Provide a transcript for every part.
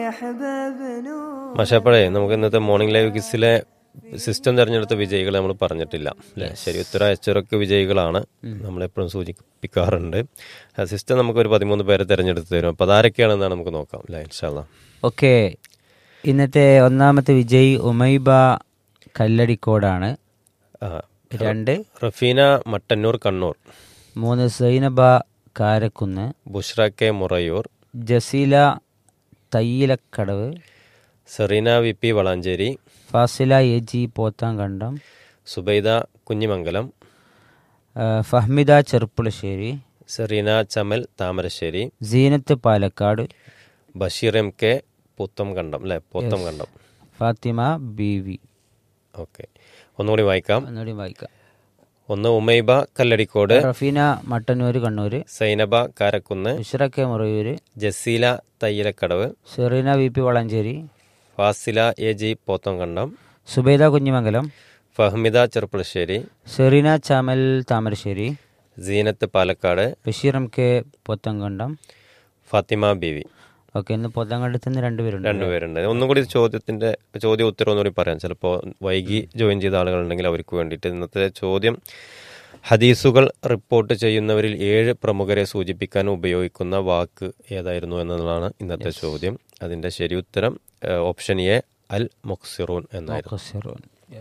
മാഷാപ്പഴേ നമുക്ക് ഇന്നത്തെ morning live കിസിലെ system തെരഞ്ഞെടുത്ത വിജയികളെ നമ്മൾ പറഞ്ഞിട്ടില്ല അല്ലെ ശരി ഉത്തര അച്ചറൊക്കെ വിജയികളാണ് നമ്മളെപ്പോഴും സൂചിപ്പിക്കാറുണ്ട് ആ സിസ്റ്റം നമുക്ക് ഒരു പതിമൂന്ന് പേരെ തെരഞ്ഞെടുത്ത് തരും അപ്പൊ അതാരൊക്കെയാണെന്നാണ് നമുക്ക് നോക്കാം അല്ലെ ഇൻഷാല്ല ഓക്കെ ഇന്നത്തെ ഒന്നാമത്തെ വിജയ് ഉമൈബ കല്ലടിക്കോടാണ് രണ്ട് റഫീന മട്ടന്നൂർ കണ്ണൂർ മൂന്ന് Zainaba Karakkunnu Bushra K Murayur Jaseela Thayyilakkadavu Sereena V P Valanchery Fasila A G Pothankandam Subaida Kunhimangalam ആ, Fahmida Cherpulassery Sereena Chamal Thamarassery Seenath Palakkad Basheer M K Pothankandam അല്ലെ പൊത്തം കണ്ടം ഫാത്തിമ ബി വി ഓക്കെ ഒന്നുകൂടി വായിക്കാം ഒന്നുകൂടി വായിക്കാം ഒന്ന് Umaiba Kalladikode Rafeena Mattannur Kannur Zainaba Karakkunnu Bushra K Murayur Jaseela Thayyalakkadavu Sereena V P Valanchery Fasila A G Pothankandam Subaida Kunhimangalam Fahmida Cherpulassery Sereena Chamal Thamarassery Seenath Palakkad Basheer M K Pothankandam Fathima Beevi okay ഇന്ന് പോത്തങ്കണ്ടത്ത് നിന്ന് രണ്ടുപേരുണ്ട് രണ്ടുപേരുണ്ട് ഒന്നും കൂടി ചോദ്യത്തിന്റെ ചോദ്യം ഉത്തരം ഒന്നുകൂടി പറയാം ചിലപ്പോൾ വൈകി ജോയിൻ ചെയ്ത ആളുകളുണ്ടെങ്കിൽ അവർക്ക് വേണ്ടിയിട്ട് ഇന്നത്തെ ചോദ്യം ഹദീസുകൾ റിപ്പോർട്ട് ചെയ്യുന്നവരിൽ ഏഴ് പ്രമുഖരെ സൂചിപ്പിക്കാൻ ഉപയോഗിക്കുന്ന വാക്ക് ഏതായിരുന്നു എന്നതാണ് ഇന്നത്തെ ചോദ്യം അതിന്റെ ശരി ഉത്തരം ഏഹ്, ഓപ്ഷൻ എ അൽ മുഖ്സിറൂൻ എന്നായിരുന്നു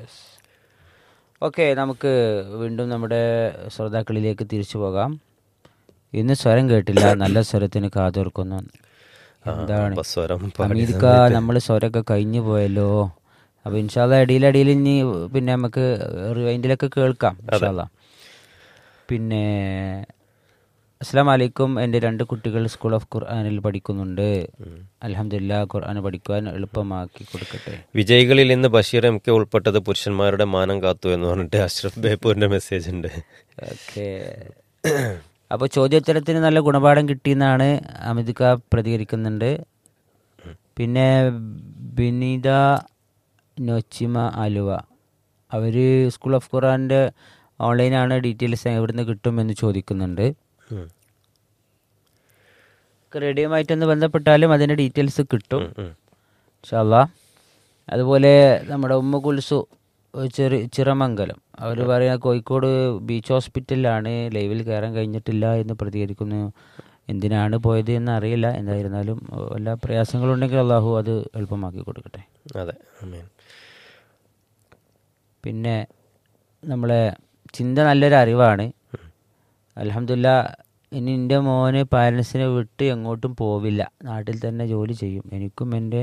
ഓക്കെ നമുക്ക് വീണ്ടും നമ്മുടെ ശ്രോതാക്കളിലേക്ക് തിരിച്ചു പോകാം ഇന്ന് സ്വരം കേട്ടില്ല നല്ല സ്വരത്തിന് കാതോർക്കുന്നു എന്താണ് അപ്പൊ സ്വരം അമീർക്ക നമ്മൾ സ്വരമൊക്കെ കഴിഞ്ഞു പോയല്ലോ അപ്പൊ ഇൻഷാല്ല ഇടയിലടിയിൽ ഇനി പിന്നെ നമുക്ക് റിവൈൻഡിലൊക്കെ കേൾക്കാം ഇൻഷാല്ല പിന്നെ അസ്സാം വലൈക്കും എൻ്റെ രണ്ട് കുട്ടികൾ സ്കൂൾ ഓഫ് ഖുർആാനിൽ പഠിക്കുന്നുണ്ട് അലഹമില്ല ഖുർആൻ പഠിക്കുവാൻ എളുപ്പമാക്കി കൊടുക്കട്ടെ വിജയികളിൽ ഇന്ന് ബഷീർ എം കെ ഉൾപ്പെട്ടത് പുരുഷന്മാരുടെ മാനം കാത്തു എന്ന് പറഞ്ഞിട്ട് അഷ്റഫ് ബേപ്പൂരിന്റെ മെസ്സേജ് ഉണ്ട് ഓക്കെ അപ്പോൾ ചോദ്യോത്തരത്തിന് നല്ല ഗുണപാഠം കിട്ടിയെന്നാണ് അമിതിക പ്രതികരിക്കുന്നുണ്ട് പിന്നെ ബിനിത നൊച്ചിമ ആലുവ അവർ സ്കൂൾ ഓഫ് ഖുറാൻ്റെ ഓൺലൈനാണ് ഡീറ്റെയിൽസ് എവിടുന്ന് കിട്ടുമെന്ന് ചോദിക്കുന്നുണ്ട് ഉം. റേഡിയോമായിട്ടൊന്ന് ബന്ധപ്പെട്ടാലും അതിൻ്റെ ഡീറ്റെയിൽസ് കിട്ടും ഉം. ഇൻഷാല്ല അതുപോലെ നമ്മുടെ ഉമ്മ കുൽസു ചെറു ചിറമംഗലം അവർ പറയുന്ന കോഴിക്കോട് ബീച്ച് ഹോസ്പിറ്റലിലാണ് ലൈവിൽ കയറാൻ കഴിഞ്ഞിട്ടില്ല എന്ന് പ്രതികരിക്കുന്നു എന്തിനാണ് പോയത് എന്ന് അറിയില്ല എന്തായിരുന്നാലും എല്ലാ പ്രയാസങ്ങളും ഉണ്ടെങ്കിൽ അള്ളാഹു അത് എളുപ്പമാക്കി കൊടുക്കട്ടെ അതെ ആമീൻ. പിന്നെ നമ്മളെ ചിന്ത നല്ലൊരു അറിവാണ് അലഹമില്ല ഇനി എൻ്റെ മോന് പാരൻസിനെ വിട്ട് എങ്ങോട്ടും പോവില്ല നാട്ടിൽ തന്നെ ജോലി ചെയ്യും എനിക്കും എൻ്റെ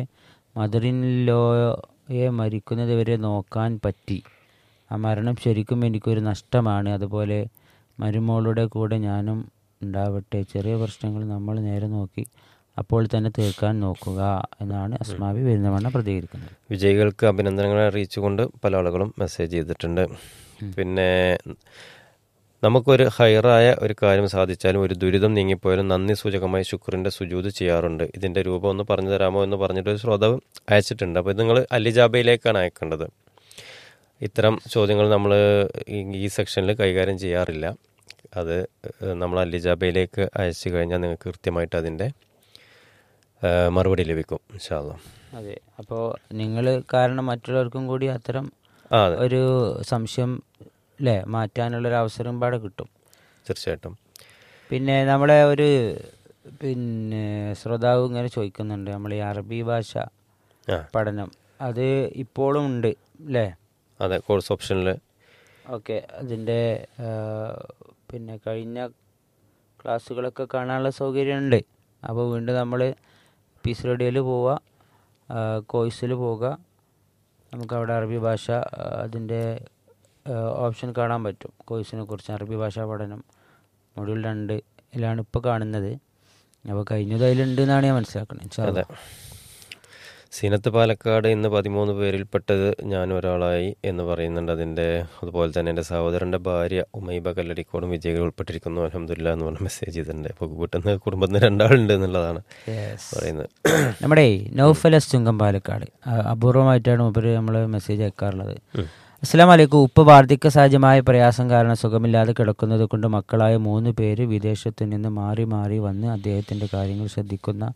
മദറിനിലോയെ മരിക്കുന്നത് വരെ നോക്കാൻ പറ്റി ആ മരണം ശരിക്കും എനിക്കൊരു നഷ്ടമാണ് അതുപോലെ മരുമോളുടെ കൂടെ ഞാനും ഉണ്ടാവട്ടെ ചെറിയ പ്രശ്നങ്ങൾ നമ്മൾ നേരെ നോക്കി അപ്പോൾ തന്നെ തീർക്കാൻ നോക്കുക എന്നാണ് അസ്മാവി പെരുന്തമണ്ണ പ്രതികരിക്കുന്നത് വിജയികൾക്ക് അഭിനന്ദനങ്ങൾ അറിയിച്ചുകൊണ്ട് പല ആളുകളും മെസ്സേജ് ചെയ്തിട്ടുണ്ട് പിന്നെ നമുക്കൊരു ഹൈറായ ഒരു കാര്യം സാധിച്ചാലും ഒരു ദുരിതം നീങ്ങിപ്പോയാലും നന്ദി സൂചകമായി ശുക്രിന്റെ സുജൂത് ചെയ്യാറുണ്ട് ഇതിന്റെ രൂപം ഒന്ന് പറഞ്ഞു തരാമോ എന്ന് പറഞ്ഞിട്ട് ഒരു ശ്രോതാവ് അയച്ചിട്ടുണ്ട് അപ്പോൾ ഇത് നിങ്ങൾ അലിജാബയിലേക്കാണ് അയക്കേണ്ടത് ഇത്തരം ചോദ്യങ്ങൾ നമ്മൾ ഈ സെക്ഷനിൽ കൈകാര്യം ചെയ്യാറില്ല അത് ഏഹ്, നമ്മൾ അലിജാബയിലേക്ക് അയച്ചു കഴിഞ്ഞാൽ നിങ്ങൾക്ക് കൃത്യമായിട്ട് അതിൻ്റെ ഏഹ്, മറുപടി ലഭിക്കും ഇൻഷാല്ലാ അതെ അപ്പോൾ നിങ്ങൾ കാരണം മറ്റുള്ളവർക്കും കൂടി അത്തരം ആ അതെ ഒരു സംശയം അല്ലേ മാറ്റാനുള്ളൊരു അവസരം പാടെ കിട്ടും തീർച്ചയായിട്ടും പിന്നെ നമ്മളെ ഒരു പിന്നെ ശ്രോതാവ് ഇങ്ങനെ ചോദിക്കുന്നുണ്ട് നമ്മൾ ഈ അറബി ഭാഷ ആ പഠനം അത് ഇപ്പോഴും ഉണ്ട് അല്ലേ അതെ കോഴ്സ് ഓപ്ഷനിൽ ഓക്കെ അതിൻ്റെ ആ, പിന്നെ കഴിഞ്ഞ ക്ലാസ്സുകളൊക്കെ കാണാനുള്ള സൗകര്യമുണ്ട് അപ്പോൾ വീണ്ടും നമ്മൾ പീസ് റേഡിയോയിൽ പോവുക കോഴ്സിൽ പോവുക നമുക്ക് അവിടെ അറബി ഭാഷ ആ, അതിൻ്റെ ഓപ്ഷൻ കാണാൻ പറ്റും കോഴ്സിനെ കുറിച്ച് അറബി ഭാഷാ പഠനം മൊഡ്യൂൾ രണ്ട് ഇതിലാണ് ഇപ്പോൾ കാണുന്നത് അപ്പോൾ കഴിഞ്ഞത് അതിലുണ്ട് എന്നാണ് ഞാൻ മനസ്സിലാക്കുന്നത് ഇൻഷാ അതെ അല്ലാ. സീനത്ത് പാലക്കാട് ഇന്ന് പതിമൂന്ന് പേരിൽപ്പെട്ടത് ഞാൻ ഒരാളായി എന്ന് പറയുന്നുണ്ട് അതിൻ്റെ അതുപോലെ തന്നെ എൻ്റെ സഹോദരൻ്റെ ഭാര്യ ഉമൈബ കല്ലടിക്കോടും വിജയികൾ ഉൾപ്പെട്ടിരിക്കുന്നു അലഹമില്ല എന്ന് പറഞ്ഞ മെസ്സേജ് ചെയ്തിട്ടുണ്ട് അപ്പോൾ വീട്ടിൽ കുടുംബത്തിന് രണ്ടാളുണ്ട് എന്നുള്ളതാണ് Yes. പറയുന്നത് നമ്മുടെ നൗഫലസ് ചുങ്കം പാലക്കാട് ആ, അപൂർവമായിട്ടാണ് ഉപരി നമ്മൾ മെസ്സേജ് അയക്കാറുള്ളത് അസ്സാം വലൈക്കും ഉപ്പ് വാർദ്ധക്യ സഹജമായ പ്രയാസം കാരണം സുഖമില്ലാതെ കിടക്കുന്നത് കൊണ്ട് മക്കളായ മൂന്ന് പേര് വിദേശത്ത് നിന്ന് മാറി മാറി വന്ന് അദ്ദേഹത്തിൻ്റെ കാര്യങ്ങൾ ശ്രദ്ധിക്കുന്ന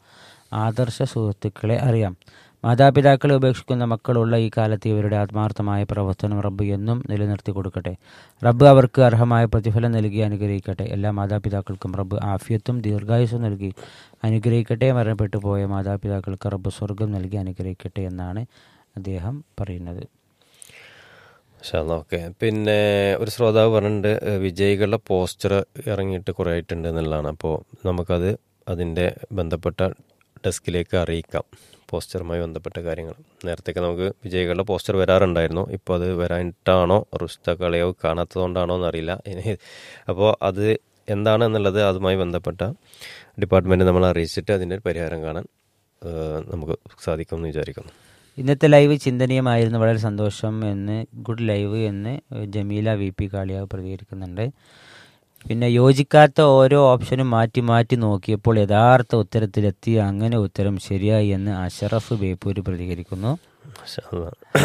ആദർശ സുഹൃത്തുക്കളെ അറിയാം മാതാപിതാക്കളെ ഉപേക്ഷിക്കുന്ന മക്കളുള്ള ഈ കാലത്ത് ഇവരുടെ ആത്മാർത്ഥമായ പ്രവർത്തനം റബ്ബ് എന്നും നിലനിർത്തി കൊടുക്കട്ടെ റബ്ബ് അവർക്ക് അർഹമായ പ്രതിഫലം നൽകി അനുഗ്രഹിക്കട്ടെ എല്ലാ മാതാപിതാക്കൾക്കും റബ്ബ് ആഫിയത്തും ദീർഘായുസ്സും നൽകി അനുഗ്രഹിക്കട്ടെ മരണപ്പെട്ടു പോയ മാതാപിതാക്കൾക്ക് റബ്ബ് സ്വർഗം നൽകി അനുഗ്രഹിക്കട്ടെ എന്നാണ് അദ്ദേഹം പറയുന്നത് ഓക്കെ പിന്നെ ഒരു ശ്രോതാവ് പറഞ്ഞിട്ടുണ്ട് ഏഹ്, വിജയികളുടെ പോസ്റ്റർ ഇറങ്ങിയിട്ട് കുറേ ആയിട്ടുണ്ട് എന്നുള്ളതാണ് അപ്പോൾ നമുക്കത് അതിൻ്റെ ബന്ധപ്പെട്ട ഡെസ്കിലേക്ക് അറിയിക്കാം പോസ്റ്ററുമായി ബന്ധപ്പെട്ട കാര്യങ്ങൾ നേരത്തേക്ക് നമുക്ക് വിജയികളുടെ പോസ്റ്റർ വരാറുണ്ടായിരുന്നു ഇപ്പോൾ അത് വരാനിട്ടാണോ റുസ്ത കളിയോ കാണാത്തതുകൊണ്ടാണോ എന്നറിയില്ല ഇനി അപ്പോൾ അത് എന്താണ് എന്നുള്ളത് അതുമായി ബന്ധപ്പെട്ട ഡിപ്പാർട്ട്മെൻറ്റ് നമ്മൾ അറിയിച്ചിട്ട് അതിൻ്റെ ഒരു പരിഹാരം കാണാൻ ഏഹ്, നമുക്ക് സാധിക്കുമെന്ന് വിചാരിക്കുന്നു ഇന്നത്തെ ലൈവ് ചിന്തനീയമായിരുന്നു വളരെ സന്തോഷം എന്ന് ഗുഡ് ലൈവ് എന്ന് ജമീല വി പി കാളിയാവ് പ്രതികരിക്കുന്നുണ്ട് പിന്നെ യോജിക്കാത്ത ഓരോ ഓപ്ഷനും മാറ്റി മാറ്റി നോക്കിയപ്പോൾ യഥാർത്ഥ ഉത്തരത്തിലെത്തി അങ്ങനെ ഉത്തരം ശരിയായി എന്ന് അഷറഫ് ബേപ്പൂര് പ്രതികരിക്കുന്നു മാഷാ അല്ലാ.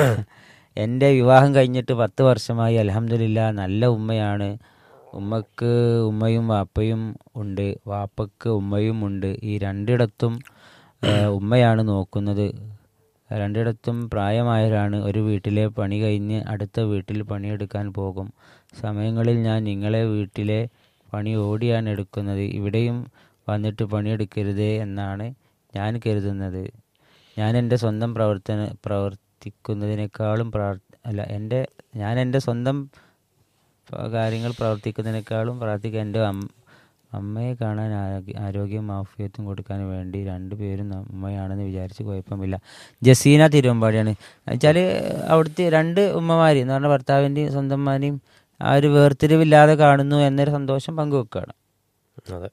എൻ്റെ വിവാഹം കഴിഞ്ഞിട്ട് പത്ത് വർഷമായി അലഹമില്ല നല്ല ഉമ്മയാണ് ഉമ്മക്ക് ഉമ്മയും വാപ്പയും ഉണ്ട് വാപ്പക്ക് ഉമ്മയും ഉണ്ട് ഈ രണ്ടിടത്തും ആ, ഉമ്മയാണ് നോക്കുന്നത് രണ്ടിടത്തും പ്രായമായവരാണ് ഒരു വീട്ടിലെ പണി കഴിഞ്ഞ് അടുത്ത വീട്ടിൽ പണിയെടുക്കാൻ പോകും സമയങ്ങളിൽ ഞാൻ നിങ്ങളെ വീട്ടിലെ പണി ഓടിയാണ് എടുക്കുന്നത് ഇവിടെയും വന്നിട്ട് പണിയെടുക്കരുതേ എന്നാണ് ഞാൻ കരുതുന്നത് ഞാൻ എൻ്റെ സ്വന്തം പ്രവർത്തന പ്രവർത്തിക്കുന്നതിനേക്കാളും പ്രാർ അല്ല എൻ്റെ ഞാൻ എൻ്റെ സ്വന്തം പ- കാര്യങ്ങൾ പ്രവർത്തിക്കുന്നതിനേക്കാളും പ്രാർത്ഥിക്കാൻ എൻ്റെ അം- അമ്മയെ കാണാൻ ആരോഗ്യ- ആരോഗ്യം ആഫിയത്തും കൊടുക്കാൻ വേണ്ടി രണ്ടുപേരും ഉമ്മയാണെന്ന് വിചാരിച്ച് കുഴപ്പമില്ല ജസീന തിരുവമ്പാടിയാണ് വെച്ചാൽ അവിടുത്തെ രണ്ട് ഉമ്മമാർ എന്ന് പറഞ്ഞാൽ ഭർത്താവിൻ്റെയും സ്വന്തംമാരെയും ആ ഒരു വേർതിരിവില്ലാതെ കാണുന്നു എന്നൊരു സന്തോഷം പങ്കുവെക്കുകയാണ് അതെ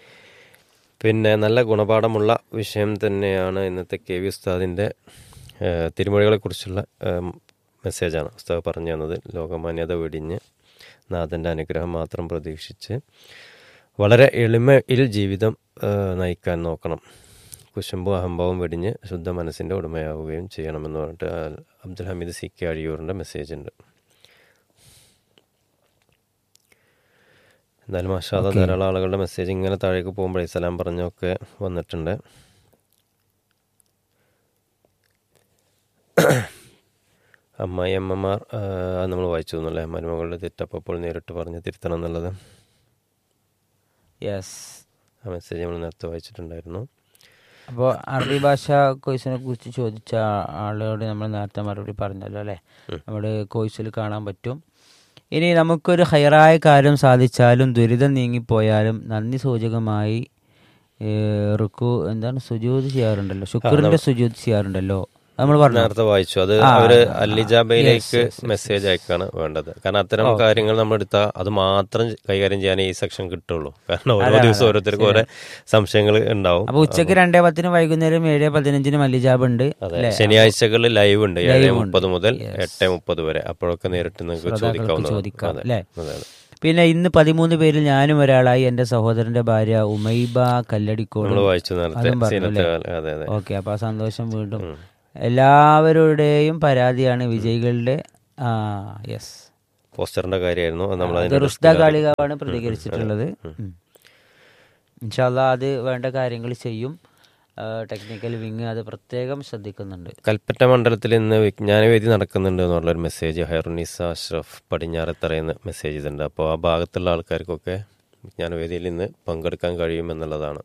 പിന്നെ നല്ല ഗുണപാഠമുള്ള വിഷയം തന്നെയാണ് ഇന്നത്തെ കെ വി ഉസ്താദിൻ്റെ തിരുമൊഴികളെ കുറിച്ചുള്ള മെസ്സേജാണ് ഉസ്താദ് പറഞ്ഞു തന്നത് ലോകമാന്യത വെടിഞ്ഞ് നാഥൻ്റെ അനുഗ്രഹം മാത്രം പ്രതീക്ഷിച്ച് വളരെ എളിമയിൽ ജീവിതം ആ, നയിക്കാൻ നോക്കണം കുശുമ്പും അഹംഭാവം വെടിഞ്ഞ് ശുദ്ധ മനസ്സിൻ്റെ ഉടമയാവുകയും ചെയ്യണമെന്ന് പറഞ്ഞിട്ട് ആ, അബ്ദുൽ ഹമീദ് സി കെ അഴിയൂറിൻ്റെ മെസ്സേജ് ഉണ്ട് എന്തായാലും മാഷാദ ധാരാളം ആളുകളുടെ മെസ്സേജ് ഇങ്ങനെ താഴേക്ക് പോകുമ്പോഴേ സലാം പറഞ്ഞൊക്കെ വന്നിട്ടുണ്ട് അമ്മായി അമ്മമാർ അത് നമ്മൾ വായിച്ചു തന്നല്ലേ മരുമകളുടെ തെറ്റപ്പോൾ നേരിട്ട് പറഞ്ഞ് തിരുത്തണം എന്നുള്ളത് യെസ് ആ മെസ്സേജ് നമ്മൾ നേരത്തെ വായിച്ചിട്ടുണ്ടായിരുന്നു അപ്പോൾ അറബി ഭാഷ കോഴ്സിനെ കുറിച്ച് ചോദിച്ച ആ- ആളോട് നമ്മൾ നേരത്തെ മറുപടി പറഞ്ഞല്ലോ അല്ലേ നമ്മുടെ കോഴ്സിൽ കാണാൻ പറ്റും ഇനി നമുക്കൊരു ഹൈറായ കാര്യം സാധിച്ചാലും ദുരിതം നീങ്ങിപ്പോയാലും നന്ദി സൂചകമായി ഏഹ്, റുക്കു എന്താണ് സുജൂത് ചെയ്യാറുണ്ടല്ലോ ശുക്രന്റെ സുജൂത് ചെയ്യാറുണ്ടല്ലോ നമ്മൾ പറഞ്ഞു നേരത്തെ വായിച്ചു അത് ആ, അവര് ആ, അല്ലിജാബയിലേക്ക് yes, yes, yes, മെസ്സേജ് അയക്കാണ് വേണ്ടത് കാരണം അത്തരം കാര്യങ്ങൾ നമ്മൾ എടുത്താൽ അത് മാത്രം കൈകാര്യം ചെയ്യാൻ ഈ സെക്ഷൻ കിട്ടുള്ളൂ കാരണം ഓരോ ദിവസം ഓരോരുത്തർക്കും ഓരോ സംശയങ്ങൾ ഉണ്ടാവും അപ്പൊ ഉച്ചക്ക് രണ്ടേ പത്തിന് വൈകുന്നേരം ഏഴ് പതിനഞ്ചിന് മല്ലിജാബ് ഉണ്ട് അതെ ശനിയാഴ്ചകളിൽ ലൈവ് ഉണ്ട് ഏഴ് മുപ്പത് മുതൽ എട്ട് മുപ്പത് വരെ അപ്പോഴൊക്കെ നേരിട്ട് നിങ്ങൾക്ക് ചോദിക്കാവുന്നതാണ് ചോദിക്കാം അതെ അല്ലേ അതെ അതെ പിന്നെ ഇന്ന് പതിമൂന്ന് പേരിൽ ഞാനും ഒരാളായി എന്റെ സഹോദരന്റെ ഭാര്യ ഉമൈബ കല്ലടിക്കോട് നമ്മൾ വായിച്ചു നേരത്തെ അതും പറഞ്ഞു സീനത്തെ അല്ലേ? അതെ അതെ ഓക്കെ അപ്പൊ ആ സന്തോഷം വീണ്ടും എല്ലാവരുടെയും പരാതിയാണ് വിജയികളുടെ ആ യെസ് പോസ്റ്ററിന്റെ കാര്യമായിരുന്നു അത് നമ്മൾ അത് അതിന്റെ റുഷ്ദ കാളികാവാണ് പ്രതികരിച്ചിട്ടുള്ളത് ഉം. ഇൻഷാല്ലാ അത് വേണ്ട കാര്യങ്ങൾ ചെയ്യും ടെക്നിക്കൽ വിങ് അത് പ്രത്യേകം ശ്രദ്ധിക്കുന്നുണ്ട് കൽപ്പറ്റ മണ്ഡലത്തിൽ ഇന്ന് വിജ്ഞാനവേദി നടക്കുന്നുണ്ട് എന്നുള്ളൊരു മെസ്സേജ് ഹൈറുനിസ അഷ്റഫ് പടിഞ്ഞാറത്തറയെന്ന് മെസ്സേജ് ചെയ്തിട്ടുണ്ട് അപ്പോൾ ആ ഭാഗത്തുള്ള ആൾക്കാർക്കൊക്കെ വിജ്ഞാനവേദിയിൽ ഇന്ന് പങ്കെടുക്കാൻ കഴിയുമെന്നുള്ളതാണ്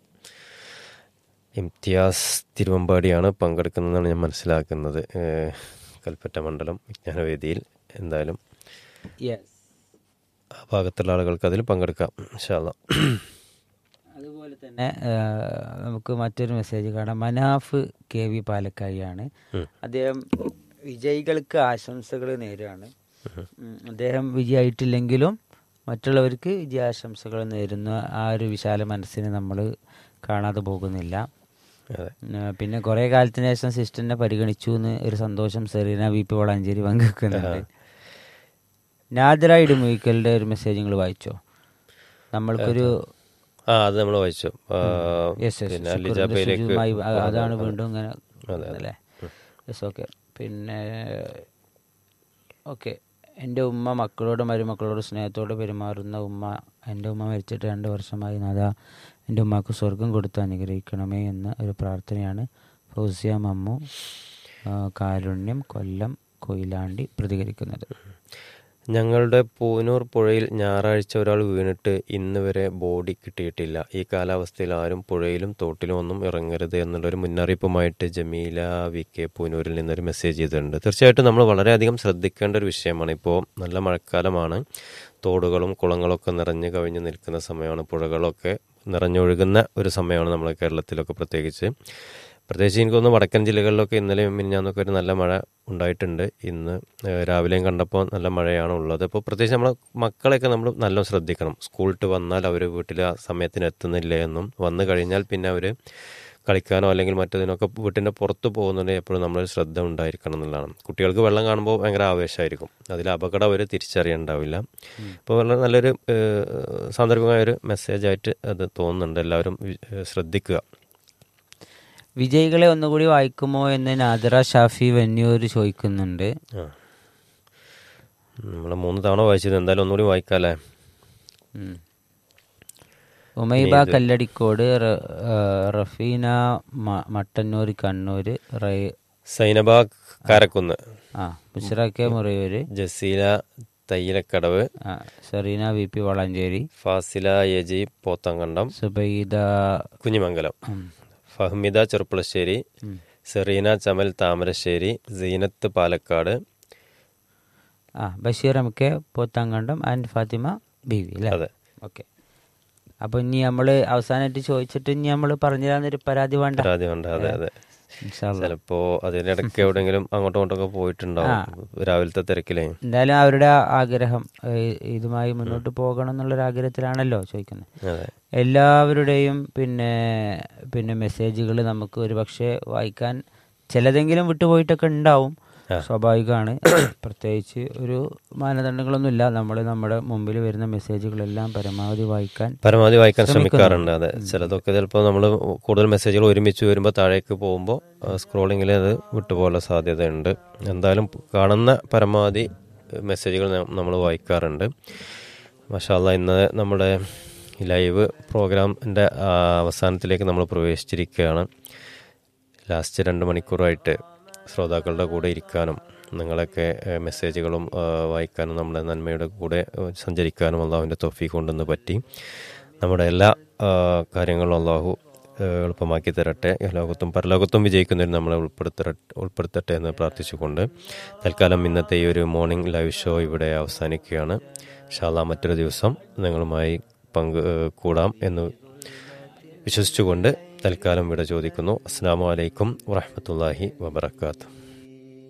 ഇംതിയാസ് തിരുവമ്പാടിയാണ് പങ്കെടുക്കുന്നതെന്നാണ് ഞാൻ മനസ്സിലാക്കുന്നത് ഏഹ് കൽപ്പറ്റ മണ്ഡലം വിജ്ഞാനവേദിയിൽ എന്തായാലും യെസ് ആ ഭാഗത്തുള്ള ആളുകൾക്ക് അതിൽ പങ്കെടുക്കാം ഇൻഷാല്ലാ അതുപോലെ തന്നെ ആ, നമുക്ക് മറ്റൊരു മെസ്സേജ് കാണാം മനാഫ് കെ വി പാലക്കായിയാണ് അദ്ദേഹം വിജയികൾക്ക് ആശംസകൾ നേരാണ് ഉം, അദ്ദേഹം വിജയായിട്ടില്ലെങ്കിലും മറ്റുള്ളവർക്ക് വിജയാശംസകൾ നേരുന്ന ആ ഒരു വിശാല മനസ്സിനെ നമ്മൾ കാണാതെ പോകുന്നില്ല അതെ ഉം, പിന്നെ കുറേ കാലത്തിന് ശേഷം സിസ്റ്ററിനെ പരിഗണിച്ചു എന്ന് ഒരു സന്തോഷം സെറീന വി പി വളാഞ്ചേരി പങ്കുവെക്കുന്നുണ്ട് നാദിറ ഇടുമുയിക്കലിന്റെ ഒരു മെസ്സേജ് നിങ്ങൾ വായിച്ചോ നമ്മൾക്കൊരു ആ അത് നമ്മൾ വായിച്ചു ആ, യെസ് യെസ് പിന്നെ ശുക്രന്റെ അലിജാബയിലേക്ക് സുജൂദുമായി അ- അതാണ് വീണ്ടും ഇങ്ങനെ അതെ, അല്ലേ യെസ് ഓക്കെ പിന്നെ ഓക്കെ എൻ്റെ ഉമ്മ മക്കളോടും മരുമക്കളോടും സ്നേഹത്തോടെ പെരുമാറുന്ന ഉമ്മ എൻ്റെ ഉമ്മ മരിച്ചിട്ട് രണ്ട് വർഷമായി നാദാ എൻ്റെ ഉമ്മാക്ക് സ്വർഗം കൊടുത്ത് അനുഗ്രഹിക്കണമേ എന്ന ഒരു പ്രാർത്ഥനയാണ് ഫൗസിയ മമ്മു ആ, കാരുണ്യം കൊല്ലം കൊയിലാണ്ടി പ്രതികരിക്കുന്നത് ഞങ്ങളുടെ പൂനൂർ പുഴയിൽ ഞായറാഴ്ച ഒരാൾ വീണിട്ട് ഇന്ന് വരെ ബോഡി കിട്ടിയിട്ടില്ല ഈ കാലാവസ്ഥയിൽ ആരും പുഴയിലും തോട്ടിലും ഒന്നും ഇറങ്ങരുത് എന്നുള്ളൊരു മുന്നറിയിപ്പുമായിട്ട് ജമീല വി കെ പൂനൂരിൽ നിന്നൊരു മെസ്സേജ് ചെയ്തിട്ടുണ്ട് തീർച്ചയായിട്ടും നമ്മൾ വളരെയധികം ശ്രദ്ധിക്കേണ്ട ഒരു വിഷയമാണ് ഇപ്പോൾ നല്ല മഴക്കാലമാണ് തോടുകളും കുളങ്ങളൊക്കെ നിറഞ്ഞു കവിഞ്ഞു നിൽക്കുന്ന സമയമാണ് പുഴകളൊക്കെ നിറഞ്ഞൊഴുകുന്ന ഒരു സമയമാണ് നമ്മൾ കേരളത്തിലൊക്കെ പ്രത്യേകിച്ച് പ്രത്യേകിച്ച് എനിക്ക് തോന്നുന്നു വടക്കൻ ജില്ലകളിലൊക്കെ ഇന്നലെ മിനിഞ്ഞാന്നൊക്കെ ഒരു നല്ല മഴ ഉണ്ടായിട്ടുണ്ട് ഇന്ന് ഏഹ്, രാവിലെയും കണ്ടപ്പോൾ നല്ല മഴയാണ് ഉള്ളത് അപ്പോൾ പ്രത്യേകിച്ച് നമ്മളെ മക്കളെയൊക്കെ നമ്മൾ നല്ലോണം ശ്രദ്ധിക്കണം സ്കൂളിട്ട് വന്നാൽ അവർ വീട്ടിൽ ആ സമയത്തിന് എത്തുന്നില്ല എന്നും വന്നു കഴിഞ്ഞാൽ പിന്നെ അവർ കളിക്കാനോ അല്ലെങ്കിൽ മറ്റതിനൊക്കെ വീട്ടിൻ്റെ പുറത്ത് പോകുന്നുണ്ടെങ്കിൽ എപ്പോഴും നമ്മൾ ശ്രദ്ധ ഉണ്ടായിരിക്കണം എന്നുള്ളതാണ് കുട്ടികൾക്ക് വെള്ളം കാണുമ്പോൾ ഭയങ്കര ആവേശമായിരിക്കും അതിൽ അപകടം അവർ തിരിച്ചറിയണ്ടാവില്ല അപ്പോൾ വളരെ നല്ലൊരു ഏഹ്, സാന്ദർഭികമായ ഒരു മെസ്സേജായിട്ട് അത് തോന്നുന്നുണ്ട് എല്ലാവരും വി- ഏഹ്, ശ്രദ്ധിക്കുക വിജയികളെ ഒന്നുകൂടി വായിക്കുമോ എന്ന് നാദിറ ഷാഫി വെന്നൂർ ചോദിക്കുന്നുണ്ട് ആ നമ്മൾ മൂന്ന് തവണ വായിച്ചത് എന്തായാലും ഒന്നുകൂടി വായിക്കാല്ലേ ഉം. ഉമൈബ കല്ലടിക്കോട് റ- ആ, റഫീന മ- മട്ടന്നൂർ കണ്ണൂർ റൈ- സൈനബ കാരക്കുന്ന് ആ ബുഷറ മുറയൂർ ജസീല തയ്യലക്കടവ് ആ, Sereena V P Valanchery Fasila A G Pothankandam Subaida Kunhimangalam ഉം, ഫഹ്മിദ ചെറുപ്പളശ്ശേരി ഉം. സെറീന ചമൽ താമരശ്ശേരി സീനത്ത് പാലക്കാട് ആ Basheer M K Pothankandam and Fathima Beevi അല്ലേ അതെ ഓക്കെ അപ്പോൾ ഇനി നമ്മൾ അവസാനമായിട്ട് ചോദിച്ചിട്ട് ഇനി നമ്മൾ പറഞ്ഞു തരാന്നൊരു പരാതി വേണ്ട പരാതി ഉണ്ട് അതെ അതെ ഇൻഷാ അല്ലാ. ചിലപ്പോ അതിനിടയ്ക്ക് എവിടെങ്കിലും അങ്ങോട്ടും ഇങ്ങോട്ടൊക്കെ പോയിട്ടുണ്ടാവും രാവിലത്തെ തിരക്കിലേ എന്തായാലും അവരുടെ ആ ആഗ്രഹം ഏഹ്, ഇതുമായി മുന്നോട്ട് പോകണം എന്നുള്ളൊരു ആഗ്രഹത്തിലാണല്ലോ ചോദിക്കുന്നത് അതെ എല്ലാവരുടെയും പിന്നെ പിന്നെ മെസ്സേജുകൾ നമുക്ക് ഒരു പക്ഷേ വായിക്കാൻ ചിലതെങ്കിലും വിട്ടുപോയിട്ടൊക്കെ ഉണ്ടാവും സ്വാഭാവികമാണ് പ്രത്യേകിച്ച് ഒരു മാനദണ്ഡങ്ങളൊന്നുമില്ല നമ്മൾ നമ്മുടെ മുമ്പിൽ വരുന്ന മെസ്സേജുകളെല്ലാം പരമാവധി വായിക്കാൻ പരമാവധി വായിക്കാൻ ശ്രമിക്കാറുണ്ട് അതെ ചിലതൊക്കെ ചിലപ്പോൾ നമ്മൾ കൂടുതൽ മെസ്സേജുകൾ ഒരുമിച്ച് വരുമ്പോൾ താഴേക്ക് പോകുമ്പോൾ സ്ക്രോളിങ്ങിൽ അത് വിട്ടുപോകാനുള്ള സാധ്യതയുണ്ട് എന്തായാലും കാണുന്ന പരമാവധി മെസ്സേജുകൾ നമ്മൾ വായിക്കാറുണ്ട് മഷാല്ല ഇന്ന് നമ്മുടെ ലൈവ് പ്രോഗ്രാമിൻ്റെ അവസാനത്തിലേക്ക് നമ്മൾ പ്രവേശിച്ചിരിക്കുകയാണ് ലാസ്റ്റ് രണ്ട് മണിക്കൂറായിട്ട് ശ്രോതാക്കളുടെ കൂടെ ഇരിക്കാനും നിങ്ങളൊക്കെ ഏഹ്, മെസ്സേജുകളും ആ, വായിക്കാനും നമ്മുടെ നന്മയുടെ കൂടെ ഏഹ്, സഞ്ചരിക്കാനും അള്ളാഹുവിൻ്റെ തൊഫീക്ക് കൊണ്ടുവന്ന് പറ്റി നമ്മുടെ എല്ലാ ആ, കാര്യങ്ങളും അള്ളാഹു ഏഹ്, എളുപ്പമാക്കി തരട്ടെ ലോകത്തും പരലോകത്തും വിജയിക്കുന്നതിന് നമ്മളെ ഉൾപ്പെടുത്ത ഉൾപ്പെടുത്തട്ടെ എന്ന് പ്രാർത്ഥിച്ചുകൊണ്ട് തൽക്കാലം ഇന്നത്തെ ഈ ഒരു മോർണിംഗ് ലൈവ് ഷോ ഇവിടെ അവസാനിക്കുകയാണ് ഷാല മറ്റൊരു ദിവസം നിങ്ങളുമായി പങ്ക് ഏഹ്, കൂടാം എന്ന് വിശ്വസിച്ചുകൊണ്ട് തൽക്കാലം ഇവിടെ ചോദിക്കുന്നു അസ്സാം വലൈക്കും വറഹമത്തല്ലാഹി വബർക്കാത്തു